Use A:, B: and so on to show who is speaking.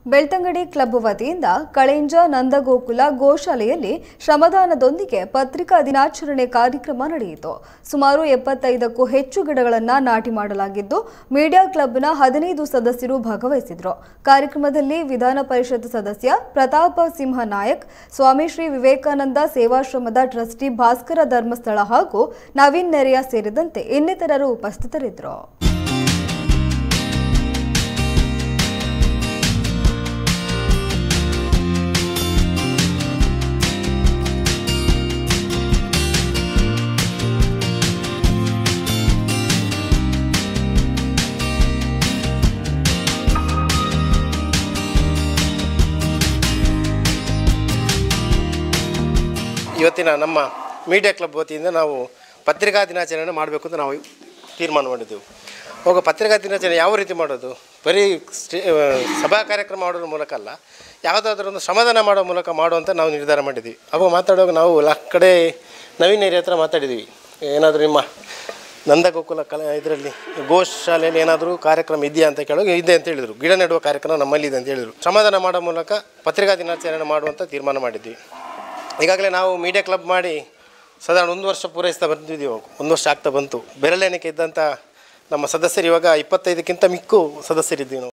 A: Belthangady club ವತಿಯಿಂದ ಕಳೆಂಜ ನಂದಗೋಕುಲ ಗೋಶಾಲೆಯಲ್ಲಿ ಶ್ರಮದಾನದೊಂದಿಗೆ ಪತ್ರಿಕಾ ದಿನಾಚರಣೆ ಕಾರ್ಯಕ್ರಮ ನಡೆಯಿತು ಸುಮಾರು ಎಪ್ಪತ್ತೈದಕ್ಕೂ ಹೆಚ್ಚು ಗಿಡಗಳನ್ನು ನಾಟಿ ಮಾಡಲಾಗಿದ್ದು ಮೀಡಿಯಾ ಕ್ಲಬ್ನ ಹದಿನೈದು ಸದಸ್ಯರು ಭಾಗವಹಿಸಿದ್ರು ಕಾರ್ಯಕ್ರಮದಲ್ಲಿ ವಿಧಾನ ಪರಿಷತ್ ಸದಸ್ಯ ಪ್ರತಾಪ ಸಿಂಹ ನಾಯಕ್ ಸ್ವಾಮಿ ಶ್ರೀ ವಿವೇಕಾನಂದ ಸೇವಾಶ್ರಮದ ಟ್ರಸ್ಟಿ ಭಾಸ್ಕರ ಧರ್ಮಸ್ಥಳ ಹಾಗೂ ನವೀನ್ ನೆರೆಯ ಸೇರಿದಂತೆ ಇನ್ನಿತರರು ಉಪಸ್ಥಿತರಿದ್ದರು
B: ಇವತ್ತಿನ ನಮ್ಮ ಮೀಡಿಯಾ ಕ್ಲಬ್ ವತಿಯಿಂದ ನಾವು ಪತ್ರಿಕಾ ದಿನಾಚರಣೆ ಮಾಡಬೇಕು ಅಂತ ನಾವು ತೀರ್ಮಾನ ಮಾಡಿದ್ದೆವು ಹೋಗ ಪತ್ರಿಕಾ ದಿನಾಚರಣೆ ಯಾವ ರೀತಿ ಮಾಡೋದು ಬರೀ ಸ್ಟೇ ಸಭಾ ಕಾರ್ಯಕ್ರಮ ಮಾಡೋದ್ರ ಮೂಲಕ ಅಲ್ಲ ಯಾವುದಾದ್ರೂ ಒಂದು ಶ್ರಮದಾನ ಮಾಡೋ ಮೂಲಕ ಮಾಡುವಂತ ನಾವು ನಿರ್ಧಾರ ಮಾಡಿದ್ವಿ ಅವಾಗ ಮಾತಾಡುವಾಗ ನಾವು ಆ ಕಡೆ ನವೀನ್ ಏರಿಯಾ ಹತ್ರ ಮಾತಾಡಿದ್ವಿ ಏನಾದರೂ ನಿಮ್ಮ ನಂದಗೋಕುಲ ಕಲ ಇದರಲ್ಲಿ ಗೋಶಾಲೆಯಲ್ಲಿ ಏನಾದರೂ ಕಾರ್ಯಕ್ರಮ ಇದೆಯಾ ಅಂತ ಕೇಳುವಾಗ ಇದೆ ಅಂತ ಹೇಳಿದರು ಗಿಡ ನೆಡುವ ಕಾರ್ಯಕ್ರಮ ನಮ್ಮಲ್ಲಿ ಇದೆ ಅಂತ ಹೇಳಿದರು ಶ್ರಮದಾನ ಮಾಡೋ ಮೂಲಕ ಪತ್ರಿಕಾ ದಿನಾಚರಣೆ ಮಾಡುವಂಥ ತೀರ್ಮಾನ ಮಾಡಿದ್ವಿ ಈಗಾಗಲೇ ನಾವು ಮೀಡಿಯಾ ಕ್ಲಬ್ ಮಾಡಿ ಸಾಧಾರಣ ಒಂದು ವರ್ಷ ಪೂರೈಸ್ತಾ ಬಂದಿದ್ದೀವಿ ಇವಾಗ ಒಂದು ವರ್ಷ ಆಗ್ತಾ ಬಂತು ಬೆರಳೆಣಿಕೆ ಇದ್ದಂಥ ನಮ್ಮ ಸದಸ್ಯರು ಇವಾಗ ಇಪ್ಪತ್ತೈದಕ್ಕಿಂತ ಮಿಕ್ಕು ಸದಸ್ಯರಿದ್ದೀವಿ ನಾವು